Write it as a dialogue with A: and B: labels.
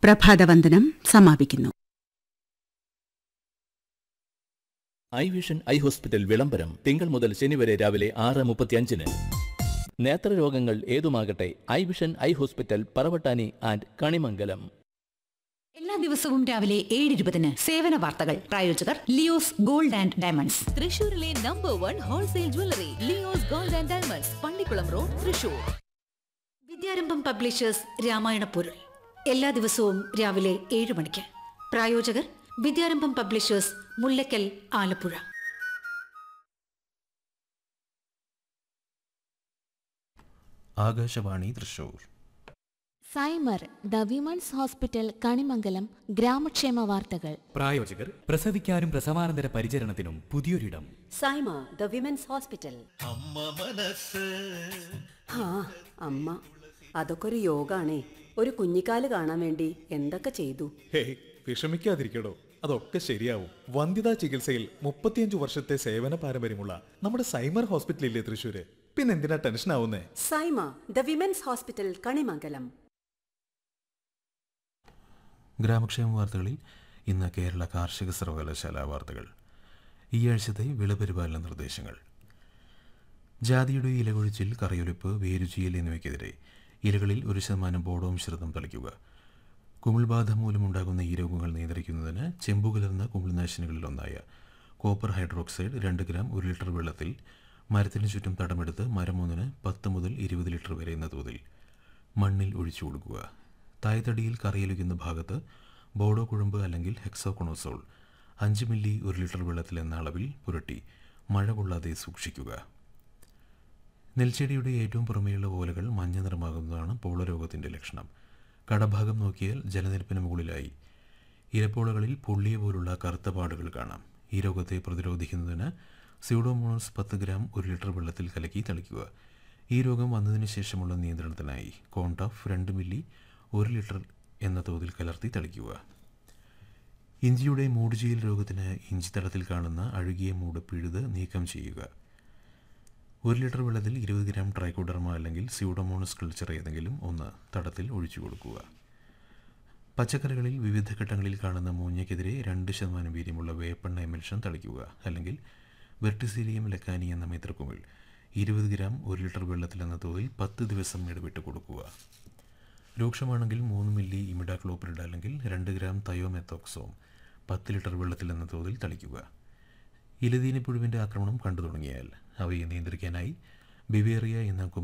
A: പ്രഭാതവന്ദനം സമാപിക്കുന്നു
B: I vision eye hospital വിളംബരം തിങ്കൾ മുതൽ ശനി വരെ രാവിലെ ആറ് മുപ്പത്തിയഞ്ചിന് നേത്രരോഗങ്ങൾ ഏതുമാകട്ടെ eye vision eye hospital Paravattani and Kanimangalam
C: എല്ലാ ദിവസവും രാവിലെ ഏഴ് ഇരുപതിന് സേവന വാർത്തകൾ പ്രായോജകർ ലിയോസ് ഗോൾഡ് ആൻഡ് ഡയമണ്ട്സ്
D: തൃശൂരിലെ number one wholesale jewellery Leo's Gold and Diamonds Pallikkulam road Thrissur
C: Vidyarambham publishers Ramayana പൊരുൾ എല്ലാ ദിവസവും രാവിലെ ഏഴ് മണിക്ക് പ്രായോജകർ Vidyarambham publishers Mullakkal Alappuzha
E: Akashvani Thrissur
F: Saima the women's hospital Kanimangalam ഗ്രാമക്ഷേമ വാർത്തകൾ
G: പ്രായോജകർ പ്രസവിക്കാനും പ്രസവാനന്തര പരിചരണത്തിനും പുതിയൊരിടം
H: സൈമ ദ വിമൻസ് ഹോസ്പിറ്റൽ ആ അമ്മ അതൊക്കെ ഒരു യോഗാണേ ഒരു കുഞ്ഞിക്കാല് കാണാൻ വേണ്ടി എന്തൊക്കെ ചെയ്തു
I: ഹേയ് വിഷമിക്കാതിരിക്കടോ അതൊക്കെ ശരിയാവും വന്ധ്യതാ ചികിത്സയിൽ മുപ്പത്തിയഞ്ചു വർഷത്തെ സേവന പാരമ്പര്യമുള്ള നമ്മുടെ സൈമർ ഹോസ്പിറ്റലില്ലേ തൃശ്ശൂര് പിന്നെന്തിനാ ടെൻഷൻ ആവുന്നേ
H: Saima the women's hospital Kanimangalam
E: ഗ്രാമക്ഷേമ വാർത്തകളിൽ ഇന്ന് കേരള കാർഷിക സർവകലാശാല വാർത്തകൾ ഈ ആഴ്ചത്തെ വിളപരിപാലന നിർദ്ദേശങ്ങൾ ജാതിയുടെ ഇലകൊഴിച്ചിൽ കറയൊലിപ്പ് വേരുചീയൽ എന്നിവയ്ക്കെതിരെ ഇലകളിൽ ഒരു ശതമാനം ബോഡോ മിശ്രിതം തളിക്കുക കുമിൾബാധ മൂലമുണ്ടാകുന്ന ഈ രോഗങ്ങൾ നിയന്ത്രിക്കുന്നതിന് ചെമ്പു കലർന്ന കുമിൾനാശിനികളിലൊന്നായ കോപ്പർ ഹൈഡ്രോക്സൈഡ് രണ്ട് ഗ്രാം ഒരു ലിറ്റർ വെള്ളത്തിൽ മരത്തിന് ചുറ്റും തടമെടുത്ത് മരം ഒന്നിന് പത്ത് മുതൽ ഇരുപത് ലിറ്റർ വരെ എന്ന തോതിൽ മണ്ണിൽ ഒഴിച്ചു കൊടുക്കുക തായ്തടിയിൽ കറിയൊലിക്കുന്ന ഭാഗത്ത് ബോഡോ കുഴമ്പ് അല്ലെങ്കിൽ ഹെക്സോകൊണോസോൾ അഞ്ച് മില്ലി ഒരു ലിറ്റർ വെള്ളത്തിൽ എന്ന അളവിൽ പുരട്ടി മഴ കൊള്ളാതെ സൂക്ഷിക്കുക നെൽച്ചെടിയുടെ ഏറ്റവും പുറമേയുള്ള ഓലകൾ മഞ്ഞ നിറമാകുന്നതാണ് പോളരോഗത്തിൻ്റെ ലക്ഷണം കടഭാഗം നോക്കിയാൽ ജലനിരപ്പിന് മുകളിലായി ഇലപ്പോളകളിൽ പൊള്ളിയ പോലുള്ള കറുത്ത പാടുകൾ കാണാം ഈ രോഗത്തെ പ്രതിരോധിക്കുന്നതിന് സ്യൂഡോമോണസ് പത്ത് ഗ്രാം ഒരു ലിറ്റർ വെള്ളത്തിൽ കലക്കി തളിക്കുക ഈ രോഗം വന്നതിന് ശേഷമുള്ള നിയന്ത്രണത്തിനായി കോൺടാഫ് രണ്ട് മില്ലി ഒരു ലിറ്റർ എന്ന തോതിൽ കലർത്തി തളിക്കുക ഇഞ്ചിയുടെ മൂടുചീയൽ രോഗത്തിന് ഇഞ്ചി തടത്തിൽ കാണുന്ന അഴുകിയ മൂട് പിഴുത് നീക്കം ചെയ്യുക ഒരു ലിറ്റർ വെള്ളത്തിൽ ഇരുപത് ഗ്രാം ട്രൈക്കോഡർമ അല്ലെങ്കിൽ സ്യൂഡോമോണസ് കൾച്ചർ ഏതെങ്കിലും ഒന്ന് തടത്തിൽ ഒഴിച്ചു കൊടുക്കുക പച്ചക്കറികളിൽ വിവിധ ഘട്ടങ്ങളിൽ കാണുന്ന മൂഞ്ഞയ്ക്കെതിരെ രണ്ട് ശതമാനം വീര്യമുള്ള വേപ്പെണ്ണ എമിൽഷൻ തളിക്കുക അല്ലെങ്കിൽ വെർട്ടിസീലിയം ലെക്കാനി എന്ന മിത്രക്കുമിൾ ഇരുപത് ഗ്രാം ഒരു ലിറ്റർ വെള്ളത്തിൽ എന്ന തോതിൽ പത്ത് ദിവസം ഇടവിട്ട് കൊടുക്കുക രൂക്ഷമാണെങ്കിൽ മൂന്ന് മില്ലി ഇമിഡാക്ലോപ്രിഡ് അല്ലെങ്കിൽ രണ്ട് ഗ്രാം തയോമെത്തോക്സോം പത്ത് ലിറ്റർ വെള്ളത്തിൽ എന്ന തോതിൽ തളിക്കുക ഇലതീനിപ്പുഴുവിൻ്റെ ആക്രമണം കണ്ടു തുടങ്ങിയാൽ അവയെ നിയന്ത്രിക്കാനായി ബിവേറിയ എന്ന